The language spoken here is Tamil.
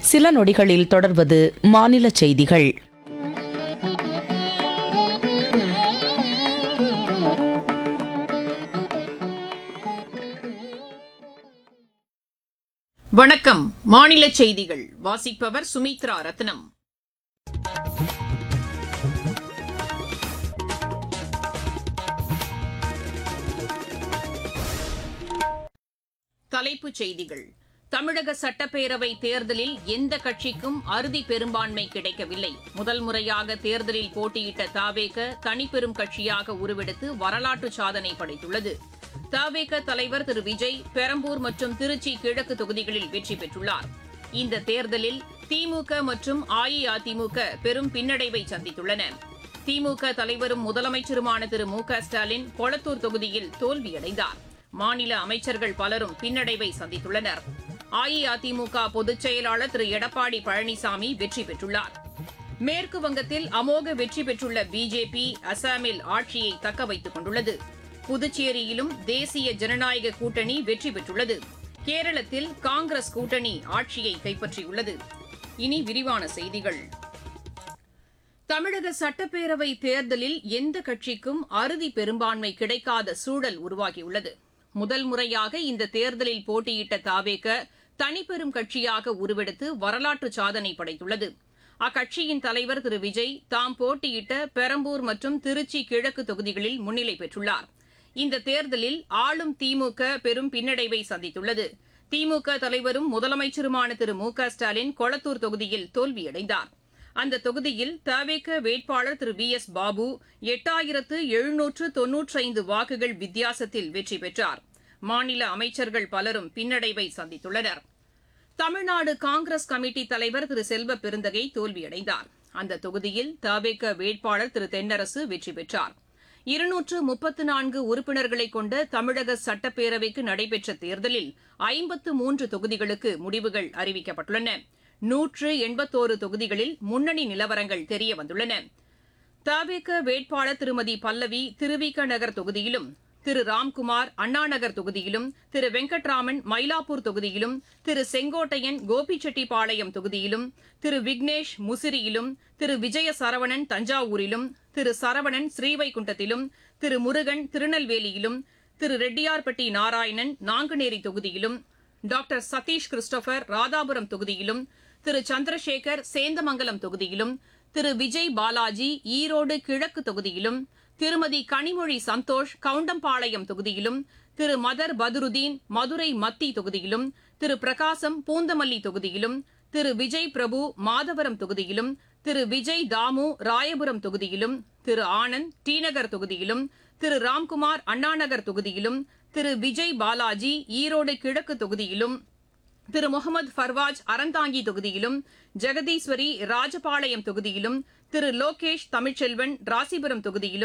சில நொடிகளில் தொடர்வது மாநில செய்திகள் வணக்கம் மாநில செய்திகள் வாசிப்பவர் சுமித்ரா ரத்னம் தலைப்புச் செய்திகள் தமிழக சட்டப்பேரவை தேர்தலில் எந்த கட்சிக்கும் அறுதி பெரும்பான்மை கிடைக்கவில்லை முதல் முறையாக தேர்தலில் போட்டியிட்ட தாவேக தனிப்பெரும் கட்சியாக உருவெடுத்து வரலாற்று சாதனை படைத்துள்ளது தாவேக தலைவர் திரு விஜய் பெரம்பூர் மற்றும் திருச்சி கிழக்கு தொகுதிகளில் வெற்றி பெற்றுள்ளார் இந்த தேர்தலில் திமுக மற்றும் அஇஅதிமுக பெரும் பின்னடைவை சந்தித்துள்ளன திமுக தலைவரும் முதலமைச்சருமான திரு மு க ஸ்டாலின் கொளத்தூர் தொகுதியில் தோல்வியடைந்தார் மாநில அமைச்சர்கள் பலரும் பின்னடைவை சந்தித்துள்ளனர் அஇஅதிமுக பொதுச் செயலாளர் திரு எடப்பாடி பழனிசாமி வெற்றி பெற்றுள்ளார் மேற்கு வங்கத்தில் அமோக வெற்றி பெற்றுள்ள பிஜேபி அசாமில் ஆட்சியை தக்க வைத்துக் கொண்டுள்ளது புதுச்சேரியிலும் தேசிய ஜனநாயக கூட்டணி வெற்றி பெற்றுள்ளது கேரளத்தில் காங்கிரஸ் கூட்டணி ஆட்சியை கைப்பற்றியுள்ளது இனி விரிவான செய்திகள் தமிழக சட்டப்பேரவை தேர்தலில் எந்த கட்சிக்கும் அறுதி பெரும்பான்மை கிடைக்காத சூழல் உருவாகியுள்ளது முதல் முறையாக இந்த தேர்தலில் போட்டியிட்ட தாவேக தனிப்பெரும் கட்சியாக உருவெடுத்து வரலாற்று சாதனை படைத்துள்ளது அக்கட்சியின் தலைவர் திரு விஜய் தாம் போட்டியிட்ட பெரம்பூர் மற்றும் திருச்சி கிழக்கு தொகுதிகளில் முன்னிலை பெற்றுள்ளார் இந்த தேர்தலில் ஆளும் திமுக பெரும் பின்னடைவை சந்தித்துள்ளது திமுக தலைவரும் முதலமைச்சருமான திரு மு க ஸ்டாலின் கொளத்தூர் தொகுதியில் தோல்வியடைந்தார் அந்த தொகுதியில் தவேக வேட்பாளர் திரு வி எஸ் பாபு எட்டாயிரத்து எழுநூற்று தொன்னூற்றைந்து வாக்குகள் வித்தியாசத்தில் வெற்றி பெற்றார் மாநில அமைச்சர்கள் பலரும் பின்னடைவை சந்தித்துள்ளனர் தமிழ்நாடு காங்கிரஸ் கமிட்டி தலைவர் திரு செல்வ பெருந்தகை தோல்வியடைந்தார் அந்த தொகுதியில் தவேக வேட்பாளர் திரு தென்னரசு வெற்றி பெற்றார் இருநூற்று முப்பத்து நான்கு உறுப்பினர்களை கொண்ட தமிழக சட்டப்பேரவைக்கு நடைபெற்ற தேர்தலில் ஐம்பத்து மூன்று தொகுதிகளுக்கு முடிவுகள் அறிவிக்கப்பட்டுள்ளன நூற்று எண்பத்தோரு தொகுதிகளில் முன்னணி நிலவரங்கள் தெரியவந்துள்ளன தவேக வேட்பாளர் திருமதி பல்லவி திருவிக நகர் தொகுதியிலும் திரு ராம்குமார் அண்ணாநகர் தொகுதியிலும் திரு வெங்கட்ராமன் மயிலாப்பூர் தொகுதியிலும் திரு செங்கோட்டையன் கோபிச்செட்டிப்பாளையம் தொகுதியிலும் திரு விக்னேஷ் முசிறியிலும் திரு விஜய சரவணன் தஞ்சாவூரிலும் திரு சரவணன் ஸ்ரீவைகுண்டத்திலும் திரு முருகன் திருநெல்வேலியிலும் திரு ரெட்டியார்பட்டி நாராயணன் நாங்குநேரி தொகுதியிலும் டாக்டர் சதீஷ் கிறிஸ்டோபர் ராதாபுரம் தொகுதியிலும் திரு சந்திரசேகர் சேந்தமங்கலம் தொகுதியிலும் திரு விஜய் பாலாஜி ஈரோடு கிழக்கு தொகுதியிலும் திருமதி கனிமொழி சந்தோஷ் கவுண்டம்பாளையம் தொகுதியிலும் திரு மதர் பதுருதீன் மதுரை மத்தி தொகுதியிலும் திரு பிரகாசம் பூந்தமல்லி தொகுதியிலும் திரு விஜய் பிரபு மாதவரம் தொகுதியிலும் திரு விஜய் தாமு ராயபுரம் தொகுதியிலும் திரு ஆனந்த் டிநகர் தொகுதியிலும் திரு ராம்குமார் அண்ணாநகர் தொகுதியிலும் திரு விஜய் பாலாஜி ஈரோடு கிழக்கு தொகுதியிலும் திரு முகமது ஃபர்வாஜ் அறந்தாங்கி தொகுதியிலும் ஜெகதீஸ்வரி ராஜபாளையம் தொகுதியிலும் திரு லோகேஷ் தமிழ்ச்செல்வன் ராசிபுரம் தொகுதியிலும்